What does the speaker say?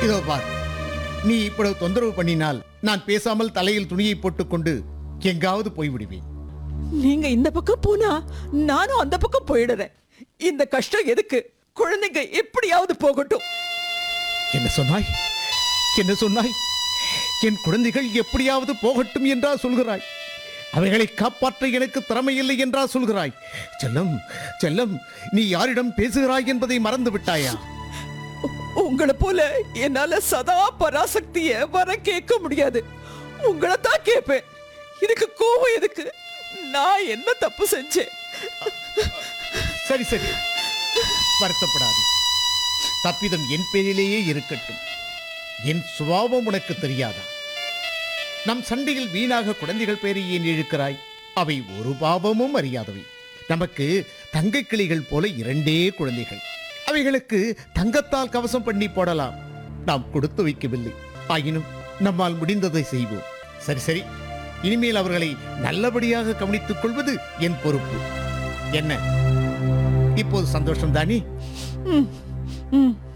இதோ பார் நீ இவ்வளவு தொந்தரவு பண்ணினால் நான் பேசாமல் தலையில் துணியை போட்டுக்கொண்டு எங்காவது போய்விடுவேன் நீங்க இந்த பக்கம் போனா நானும் அந்த பக்கம் போயிடுறேன் இந்த கஷ்டம் எதுக்கு குழந்தைங்க எப்படியாவது போகட்டும் என்ன சொன்னாய் என்ன சொன்னாய் என் குழந்தைகள் எப்படியாவது போகட்டும் என்றா சொல்கிறாய் அவைகளை காப்பாற்ற எனக்கு திறமையில்லை என்றா சொல்கிறாய் செல்லம் செல்லம் நீ யாரிடம் பேசுகிறாய் என்பதை மறந்து விட்டாயா உ- உங்களை போல என்னால சதா பராசக்திய வர கேட்க முடியாது உங்களை தான் கேட்பேன் இதுக்கு கோவம் எதுக்கு நான் என்ன தப்பு செஞ்சேன் சரி சரி வருத்தப்படாது தப்பிதம் என் பேரிலேயே இருக்கட்டும் என் சுபாவம் உனக்கு தெரியாதா நம் சண்டையில் வீணாக குழந்தைகள் பேரை ஏன் இழுக்கிறாய் அவை ஒரு பாவமும் அறியாதவை நமக்கு தங்கை கிளிகள் போல இரண்டே குழந்தைகள் அவைகளுக்கு தங்கத்தால் கவசம் பண்ணி போடலாம் நாம் கொடுத்து வைக்கவில்லை ஆயினும் நம்மால் முடிந்ததை செய்வோம் சரி சரி இனிமேல் அவர்களை நல்லபடியாக கவனித்துக் கொள்வது என் பொறுப்பு என்ன இப்போது சந்தோஷம் தானே ம், ம்.